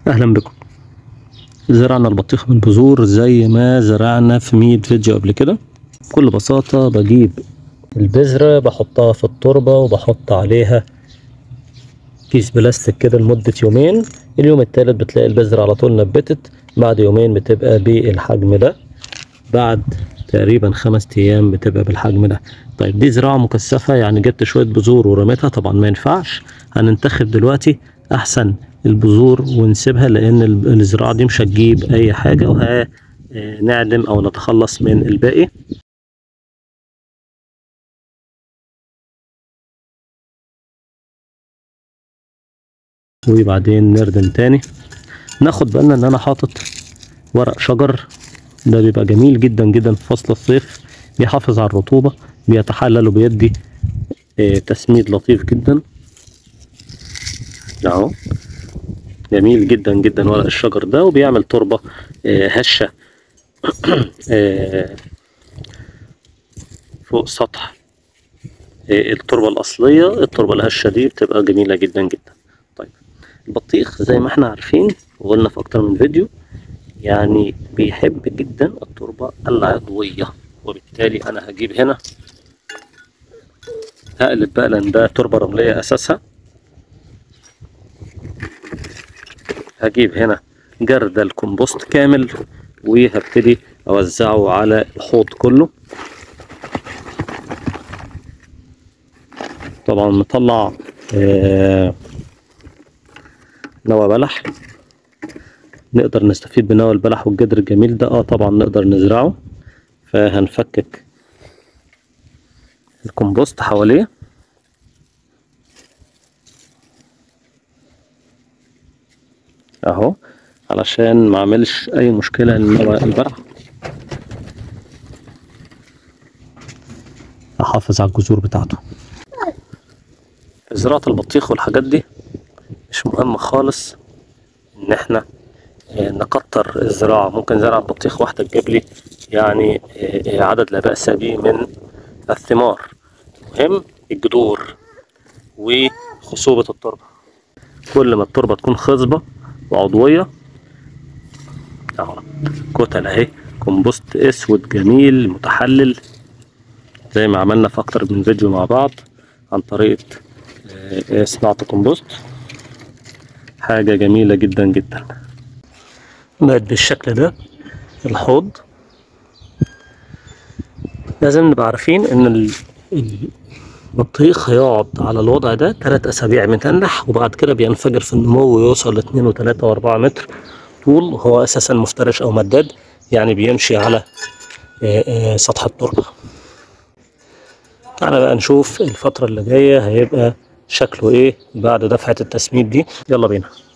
اهلا بكم زرعنا البطيخ من بذور زي ما زرعنا في 100 فيديو قبل كده بكل بساطة بجيب البذرة بحطها في التربة وبحط عليها كيس بلاستيك كده لمدة يومين اليوم التالت بتلاقي البذرة على طول نبتت بعد يومين بتبقى بالحجم ده بعد تقريبا خمس ايام بتبقى بالحجم ده طيب دي زراعة مكثفة يعني جبت شوية بذور ورميتها طبعا ما ينفعش هننتخب دلوقتي احسن البذور ونسيبها لان ال- الزراعة دي مش هتجيب اي حاجة وهنعدم او نتخلص من الباقي وبعدين نردم تاني ناخد بالنا ان انا حاطط ورق شجر ده بيبقى جميل جدا جدا في فصل الصيف بيحافظ على الرطوبة بيتحلل وبيدي آه، تسميد لطيف جدا اهو جميل جدا جدا ورق الشجر ده وبيعمل تربة آه، هشة آه، فوق سطح آه، التربة الأصلية التربة الهشة دي بتبقى جميلة جدا جدا طيب البطيخ زي ما احنا عارفين وقلنا في أكتر من فيديو يعني بيحب جدا التربة العضوية وبالتالي أنا هجيب هنا هقلب بقى لأن ده تربة رملية أساسها هجيب هنا جردل كومبوست كامل وهبتدي أوزعه على الحوض كله طبعا مطلع آه، نوى بلح نقدر نستفيد بنوى البلح والجدر الجميل ده اه طبعا نقدر نزرعه فهنفكك الكمبوست حواليه اهو علشان ما اعملش اي مشكلة لنوى البلح احافظ على الجذور بتاعته زراعة البطيخ والحاجات دي مش مهمة خالص ان احنا آه، نكتر الزراعة ممكن زرعة بطيخ واحدة تجيب لي يعني آه، آه، عدد لا بأس به من الثمار المهم الجذور وخصوبة التربة كل ما التربة تكون خصبة وعضوية اهو كتل اهي كومبوست اسود جميل متحلل زي ما عملنا في اكتر من فيديو مع بعض عن طريقة آه، آه، صناعة الكومبوست حاجة جميلة جدا جدا بقت بالشكل ده الحوض لازم نبقى عارفين ان ال- البطيخ هيقعد على الوضع ده تلات اسابيع متنح وبعد كده بينفجر في النمو ويوصل لاتنين وتلاتة واربعة متر طول هو اساسا مفترش او مداد يعني بيمشي على آه، آه، سطح التربة تعالى بقى نشوف الفترة اللي جاية هيبقى شكله ايه بعد دفعة التسميد دي يلا بينا